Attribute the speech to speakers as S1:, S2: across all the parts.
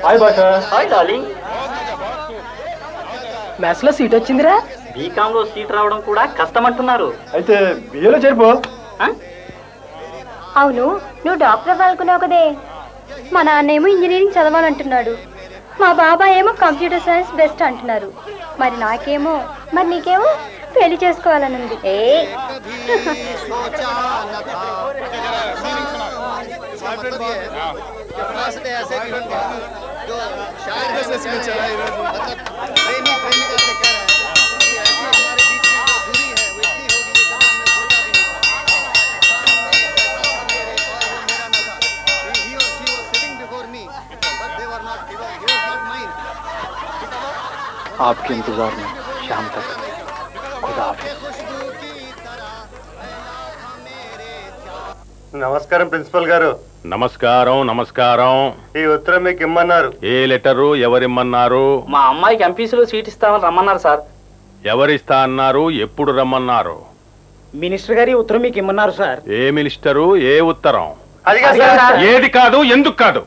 S1: Hi Basha
S2: hi darling
S3: mess లో seat వచ్చిందిరా
S2: BCom లో సీట్ రావడం కూడా కష్టం అంటున్నారు
S1: అయితే బిఏలో చేరిపో
S4: అవును నువ్వు డాక్టర్ అవ్వాలనుకున్నావు కదే మా నాన్నేమో ఇంజనీరింగ్ చదవాలంటున్నాడు మా బాబాయ్ ఏమో కంప్యూటర్ సైన్స్ బెస్ట్ అంటున్నారు మరి నాకేమో మరి నీకేమో పెళ్లి చేసుకోవాలనుంది ఏ
S1: आपके इंतजार में शाम तक खुदा हाफिज
S5: నమస్కారం ప్రిన్సిపల్ గారు
S6: నమస్కారం నమస్కారం
S5: ఈ ఉత్తరం మీకు ఇమ్మన్నారు
S6: ఏ లెటరు ఎవరిమ్మన్నారు
S2: మా అమ్మాయికి ఎంపీసీలో సీట్ ఇస్తామని రమ్మన్నారు సార్
S6: ఎవరిస్తా అన్నారు ఎప్పుడు రమ్మన్నారు
S3: మినిస్టర్ గారి ఉత్తరం మీకు ఇమ్మన్నారు సార్
S6: ఏ మినిస్టరు ఏ ఉత్తరం
S5: అది కాదు సార్.
S6: ఏది కాదు ఎందుకు కాదు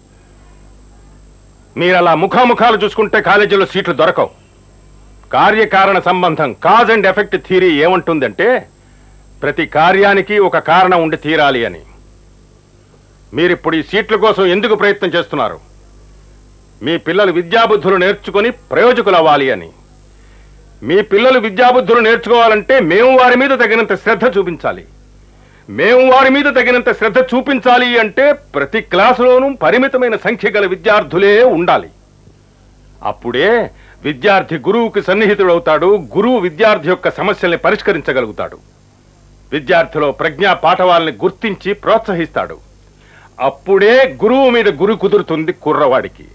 S6: మీరు అలా ముఖాముఖాలు చూసుకుంటే కాలేజీలో సీట్లు దొరకవు కార్యకారణ సంబంధం కాజ్ అండ్ ఎఫెక్ట్ థియరీ ఏమంటుందంటే ప్రతి కార్యానికి ఒక కారణం ఉండి తీరాలి అని మీరిప్పుడు ఈ సీట్ల కోసం ఎందుకు ప్రయత్నం చేస్తున్నారు మీ పిల్లలు విద్యాబుద్ధులు నేర్చుకొని ప్రయోజకులు అవ్వాలి అని మీ పిల్లలు విద్యాబుద్ధులు నేర్చుకోవాలంటే మేము వారి మీద తగినంత శ్రద్ధ చూపించాలి మేము వారి మీద తగినంత శ్రద్ధ చూపించాలి అంటే ప్రతి క్లాసులోనూ పరిమితమైన సంఖ్య గల విద్యార్థులే ఉండాలి అప్పుడే విద్యార్థి గురువుకి సన్నిహితుడవుతాడు గురువు విద్యార్థి యొక్క సమస్యల్ని పరిష్కరించగలుగుతాడు విద్యార్థిలో ప్రజ్ఞా పాఠవాల్ని గుర్తించి ప్రోత్సహిస్తాడు అప్పుడే గురువు మీద గురు కుదురుతుంది కుర్రవాడికి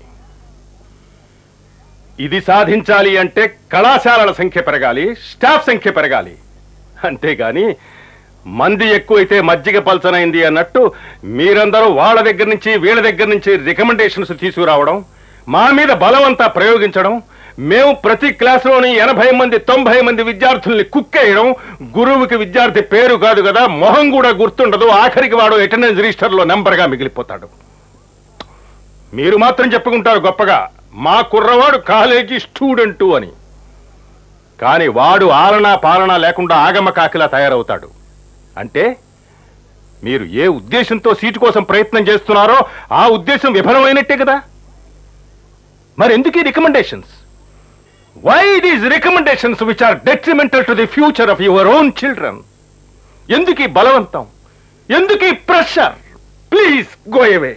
S6: ఇది సాధించాలి అంటే కళాశాలల సంఖ్య పెరగాలి స్టాఫ్ సంఖ్య పెరగాలి అంతేగాని మంది ఎక్కువైతే మజ్జిగ పల్చనైంది అన్నట్టు మీరందరూ వాళ్ళ దగ్గర నుంచి వీళ్ళ దగ్గర నుంచి రికమెండేషన్స్ తీసుకురావడం మా మీద బలవంతా ప్రయోగించడం మేము ప్రతి క్లాసులోని ఎనభై మంది తొంభై మంది విద్యార్థుల్ని కుక్కేయడం గురువుకి విద్యార్థి పేరు కాదు కదా మొహం కూడా గుర్తుండదు ఆఖరికి వాడు అటెండెన్స్ రిజిస్టర్లో నెంబర్గా మిగిలిపోతాడు మీరు మాత్రం చెప్పుకుంటారు గొప్పగా మా కుర్రవాడు కాలేజీ స్టూడెంటు అని కానీ వాడు ఆలనా పాలన లేకుండా ఆగమ కాకిలా తయారవుతాడు అంటే మీరు ఏ ఉద్దేశంతో సీటు కోసం ప్రయత్నం చేస్తున్నారో ఆ ఉద్దేశం విఫలమైనట్టే కదా మరి ఎందుకు ఈ recommendations why these recommendations which are detrimental to the future of your own children ఎందుకు ఈ బలవంతం ఎందుకు ఈ ప్రెషర్ ప్లీజ్ గో అవే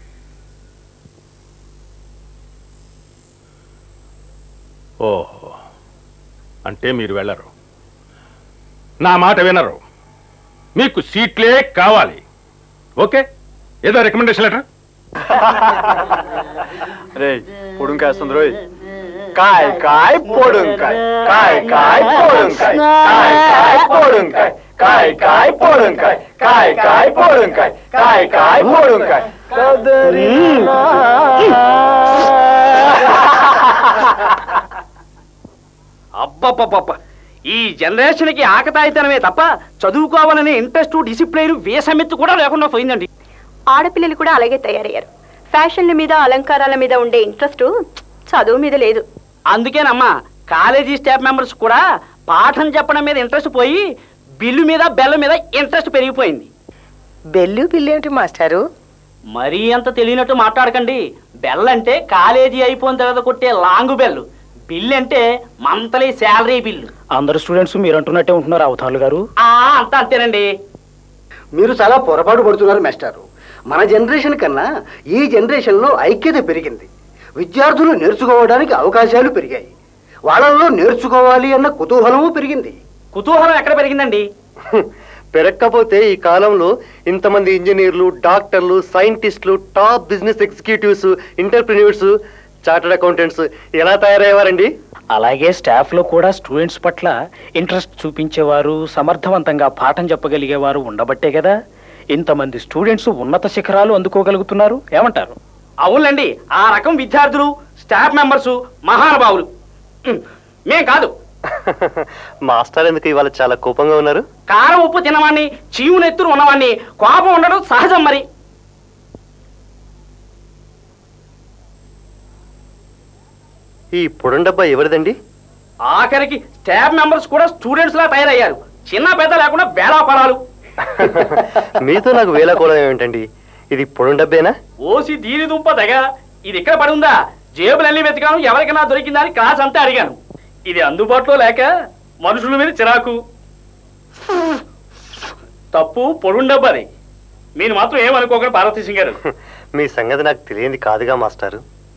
S6: ఓహో అంటే మీరు వెళ్ళరు నా మాట వినరు మీకు సీట్లే కావాలి ఓకే ఏదో రికమెండేషన్ లెటర్
S1: రే పొడుంకాస్తుంది రోయ్ కాయ్ కాయ్ పొడుంకాయ్ కాయ్ కాయ్ పొడుంకాయ్ కాయ్ కాయ్ పొడుంకాయ్ కాయ్ కాయ్ పొడుంకాయ్ కాయ్ కాయ్ పొడుంకాయ్ కాయ్ కాయ్ పొడుంకాయ్
S2: అబ్బబ్బబ్బబ్బ ఈ జనరేషన్ కి ఆకతాయితనమే తప్ప చదువుకోవాలనే ఇంట్రెస్ట్ డిసిప్లైన్ వేసమెత్తు కూడా లేకుండా పోయిందండి
S4: ఆడపిల్లలు కూడా అలాగే తయారయ్యారు ఫ్యాషన్ల మీద అలంకారాల మీద ఉండే ఇంట్రెస్ట్ చదువు మీద లేదు
S2: అందుకేనమ్మా కాలేజీ స్టాఫ్ మెంబర్స్ కూడా పాఠం చెప్పడం మీద ఇంట్రెస్ట్ పోయి బిల్లు మీద బెల్ల మీద ఇంట్రెస్ట్ పెరిగిపోయింది
S3: బెల్లు బిల్లు ఏమిటి మాస్టారు
S2: మరీ అంత తెలియనట్టు మాట్లాడకండి బెల్ అంటే కాలేజీ అయిపోయిన తర్వాత కొట్టే లాంగ్ బెల్ బిల్ అంటే మంత్లీ శాలరీ బిల్లు
S3: అందరు స్టూడెంట్స్ మీరు అంటున్నట్టే ఉంటున్నారు అవతారులు గారు
S2: ఆ అంతా అంతేనండి
S7: మీరు చాలా పొరపాటు పడుతున్నారు మాస్టారు మన జనరేషన్ కన్నా ఈ జనరేషన్లో ఐక్యత పెరిగింది విద్యార్థులు నేర్చుకోవడానికి అవకాశాలు పెరిగాయి వాళ్ళల్లో నేర్చుకోవాలి అన్న కుతూహలము పెరిగింది
S2: కుతూహలం ఎక్కడ పెరిగిందండి
S5: పెరక్కపోతే ఈ కాలంలో ఇంతమంది ఇంజనీర్లు డాక్టర్లు సైంటిస్టులు top business executives entrepreneurs chartered accountants ఎలా తయారయ్యేవారండి
S3: అలాగే స్టాఫ్ లో కూడా స్టూడెంట్స్ పట్ల ఇంట్రెస్ట్ చూపించేవారు సమర్థవంతంగా పాఠం చెప్పగలిగేవారు ఉండబట్టే కదా ఇంతమంది స్టూడెంట్స్ ఉన్నత శిఖరాలు అందుకోగలుగుతున్నారు ఏమంటారు
S2: అవునండి ఆ రకం విద్యార్థులు స్టాఫ్ మెంబర్స్ మహానుభావులు ఉమ్, మేం కాదు
S5: మాస్టర్ ఎందుకు ఇవాళ చాలా కోపంగా ఉన్నారు
S2: కారం ఉప్పు తినవాణ్ణి చీము నెత్తురు ఉన్నవాణ్ణి కోపం ఉండడం సహజం మరి
S5: ఈ పొడుండబ్బా ఎవరిదండి
S2: ఆఖరికి స్టాఫ్ మెంబర్స్ కూడా స్టూడెంట్స్ లా తయారయ్యారు చిన్న పెద్ద లేకుండా బేడాపడాలు
S5: మీతో నాకు వేళకోళం ఏమిటండి ఇది పొడుండబ్బేనా
S2: ఓసి దీని దుంప తెగ ఇది ఇక్కడ పడి ఉందా జేబులన్నీ వెతికాను ఎవరికైనా దొరికిందా అని క్లాస్ అంతా అడిగాను ఇది అందుబాటులో లేక మనుషుల మీద చిరాకు తప్పు పొడుండబ్బది మీరు మాత్రం ఏమనుకోకండి పార్వతీ సింగ్ గారు
S5: మీ సంగతి నాకు తెలియంది కాదుగా మాస్టారు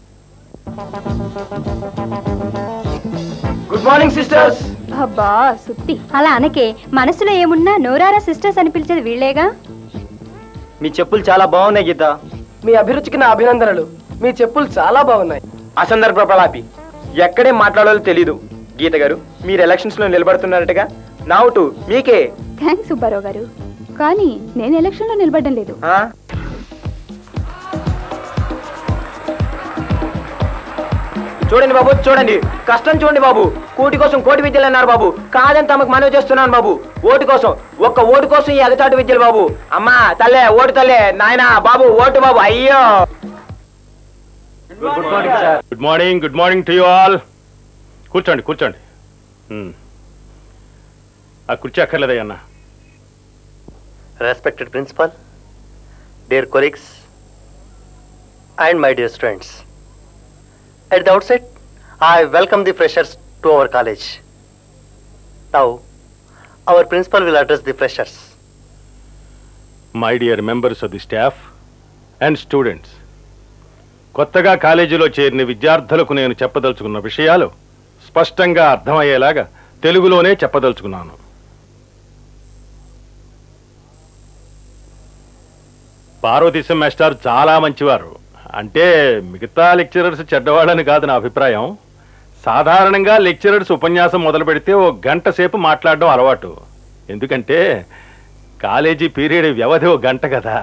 S1: గుడ్ మార్నింగ్ సిస్టర్స్
S4: అబ్బా సుత్తి అలా అనకే మనసులో ఏమున్నా నోరారా సిస్టర్స్ అని పిలిచేది వీళ్ళేగా
S1: మీ చెప్పులు చాలా బాగున్నాయి గీత
S8: మీ అభిరుచికి నా అభినందనలు మీ చెప్పులు చాలా బాగున్నాయి
S1: అసందర్భ ప్రలాపి ఎక్కడే మాట్లాడాలో తెలీదు గీత గారు మీరు ఎలక్షన్స్ లో నిలబడుతున్నారటగా నా ఓటు మీకే
S9: థ్యాంక్స్ సుబ్బారావు గారు కానీ నేను ఎలక్షన్లో నిలబడడం లేదు
S1: ఆ? చూడండి బాబు చూడండి కష్టం చూడండి బాబు కూటి కోసం కోటి విద్యలు అన్నారు బాబు కాదని తమకు మనవి చేస్తున్నాను బాబు ఓటు కోసం ఒక్క ఓటు కోసం ఈ ఎగచాటు విద్యలు బాబు అమ్మా తల్లే ఓటు తల్లే నాయనా బాబు ఓటు బాబు అయ్యో good morning sir
S6: good morning good morning to you all కూర్చోండి కూర్చోండి ఉమ్. ఆ కుర్చీ అక్కర్లేదయ్యన్న
S5: respected principal dear colleagues and my dear students at the outset I welcome the freshers to our college now our principal will address the freshers
S6: my dear members of the staff and students కొత్తగా కాలేజీలో చేరిన విద్యార్థులకు నేను చెప్పదలుచుకున్న విషయాలు స్పష్టంగా అర్థమయ్యేలాగా తెలుగులోనే చెప్పదలుచుకున్నాను పార్వతీశం మాస్టర్ చాలా మంచివారు అంటే మిగతా లెక్చరర్స్ చెడ్డవాళ్ళని కాదు నా అభిప్రాయం సాధారణంగా లెక్చరర్స్ ఉపన్యాసం మొదలు పెడితే ఓ గంట సేపు మాట్లాడడం అలవాటు ఎందుకంటే కాలేజీ పీరియడ్ వ్యవధి ఓ గంట కదా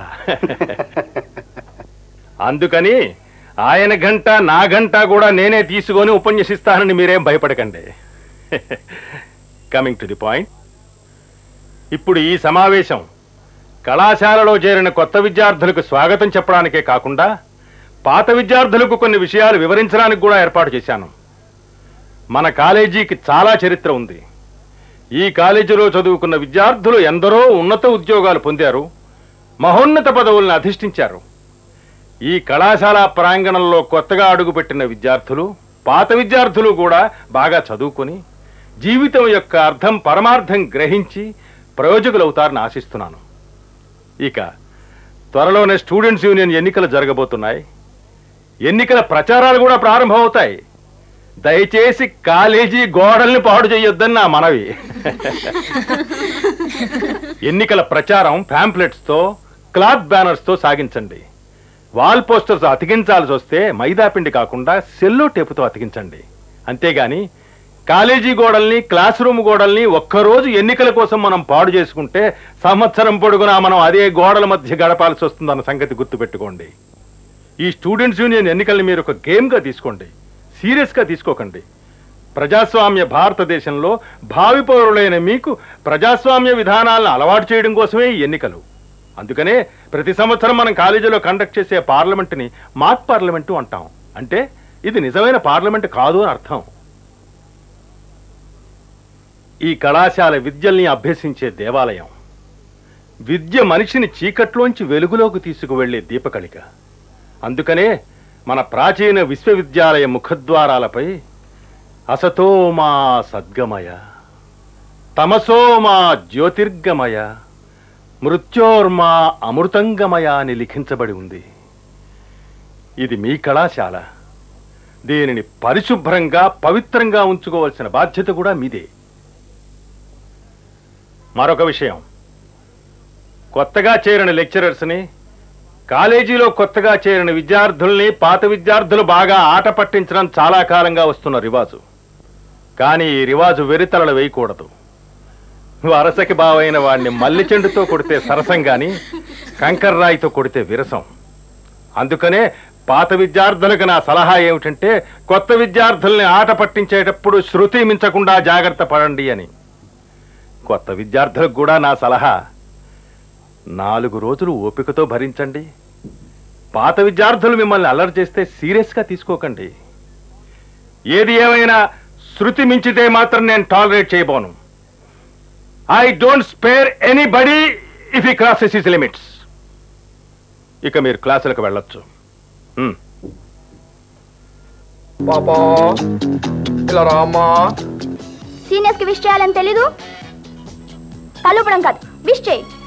S6: అందుకని ఆయన గంట నా గంట కూడా నేనే తీసుకొని ఉపన్యసిస్తానని మీరేం భయపడకండి కమింగ్ టు ది పాయింట్ ఇప్పుడు ఈ సమావేశం కళాశాలలో చేరిన కొత్త విద్యార్థులకు స్వాగతం చెప్పడానికే కాకుండా పాత విద్యార్థులకు కొన్ని విషయాలు వివరించడానికి కూడా ఏర్పాటు చేశాను మన కాలేజీకి చాలా చరిత్ర ఉంది ఈ కాలేజీలో చదువుకున్న విద్యార్థులు ఎందరో ఉన్నత ఉద్యోగాలు పొందారు మహోన్నత పదవుల్ని అధిష్ఠించారు ఈ కళాశాల ప్రాంగణంలో కొత్తగా అడుగుపెట్టిన విద్యార్థులు పాత విద్యార్థులు కూడా బాగా చదువుకొని జీవితం యొక్క అర్థం పరమార్థం గ్రహించి ప్రయోజకులవుతారని ఆశిస్తున్నాను ఇక త్వరలోనే స్టూడెంట్స్ యూనియన్ ఎన్నికలు జరగబోతున్నాయి ఎన్నికల ప్రచారాలు కూడా ప్రారంభమవుతాయి దయచేసి కాలేజీ గోడల్ని పాడు చేయొద్దని నా మనవి ఎన్నికల ప్రచారం ప్యాంప్లెట్స్ తో క్లాత్ బ్యానర్స్ తో సాగించండి వాల్ పోస్టర్స్ అతికించాల్సి వస్తే మైదా పిండి కాకుండా సెల్లో టేపుతో అతికించండి అంతేగాని కాలేజీ గోడల్ని క్లాస్ రూమ్ గోడల్ని ఒక్కరోజు ఎన్నికల కోసం మనం పాడు చేసుకుంటే సంవత్సరం పొడుగునా మనం అదే గోడల మధ్య గడపాల్సి వస్తుందన్న సంగతి గుర్తుపెట్టుకోండి ఈ స్టూడెంట్స్ యూనియన్ ఎన్నికల్ని మీరు ఒక గేమ్గా తీసుకోండి సీరియస్గా తీసుకోకండి ప్రజాస్వామ్య భారతదేశంలో భావి పౌరులైన మీకు ప్రజాస్వామ్య విధానాలను అలవాటు చేయడం కోసమే ఈ ఎన్నికలు అందుకనే ప్రతి సంవత్సరం మనం కాలేజీలో కండక్ట్ చేసే పార్లమెంటుని మాక్ పార్లమెంటు అంటాం అంటే ఇది నిజమైన పార్లమెంట్ కాదు అని అర్థం ఈ కళాశాల విద్యల్ని అభ్యసించే దేవాలయం విద్య మనిషిని చీకట్లోంచి వెలుగులోకి తీసుకువెళ్లే దీపకళిక అందుకనే మన ప్రాచీన విశ్వవిద్యాలయ ముఖద్వారాలపై అసతో మా సద్గమయ తమసో మా జ్యోతిర్గమయ మృత్యోర్మా అమృతంగమయ అని లిఖించబడి ఉంది ఇది మీ కళాశాల దీనిని పరిశుభ్రంగా పవిత్రంగా ఉంచుకోవాల్సిన బాధ్యత కూడా మీదే మరొక విషయం కొత్తగా చేరిన లెక్చరర్స్ని కాలేజీలో కొత్తగా చేరిన విద్యార్థుల్ని పాత విద్యార్థులు బాగా ఆట పట్టించడం చాలా కాలంగా వస్తున్న రివాజు కానీ ఈ రివాజు వెరితలలు వేయకూడదు వరసకి బావైన వాడిని మల్లి చెండుతో కొడితే సరసం గాని కంకర్రాయితో కొడితే విరసం అందుకనే పాత విద్యార్థులకు నా సలహా ఏమిటంటే కొత్త విద్యార్థుల్ని ఆట పట్టించేటప్పుడు శృతి మించకుండా జాగ్రత్త పడండి అని కొత్త విద్యార్థులకు కూడా నా సలహా నాలుగు రోజులు ఓపికతో భరించండి పాత విద్యార్థులు మిమ్మల్ని అల్లరి చేస్తే సీరియస్గా తీసుకోకండి ఏది ఏమైనా శృతి మించితే మాత్రం నేను టాలరేట్ చేయబోను I don't spare anybody if he crosses his limits ఇక మీరు క్లాసులకు వెళ్ళొచ్చు హ్మ్.
S10: పాపా ఇలా రామ్మా
S11: సీనియర్స్ కి విష్ చేయాలని తెలీదు తలుపడం కాదు విష్ చేయి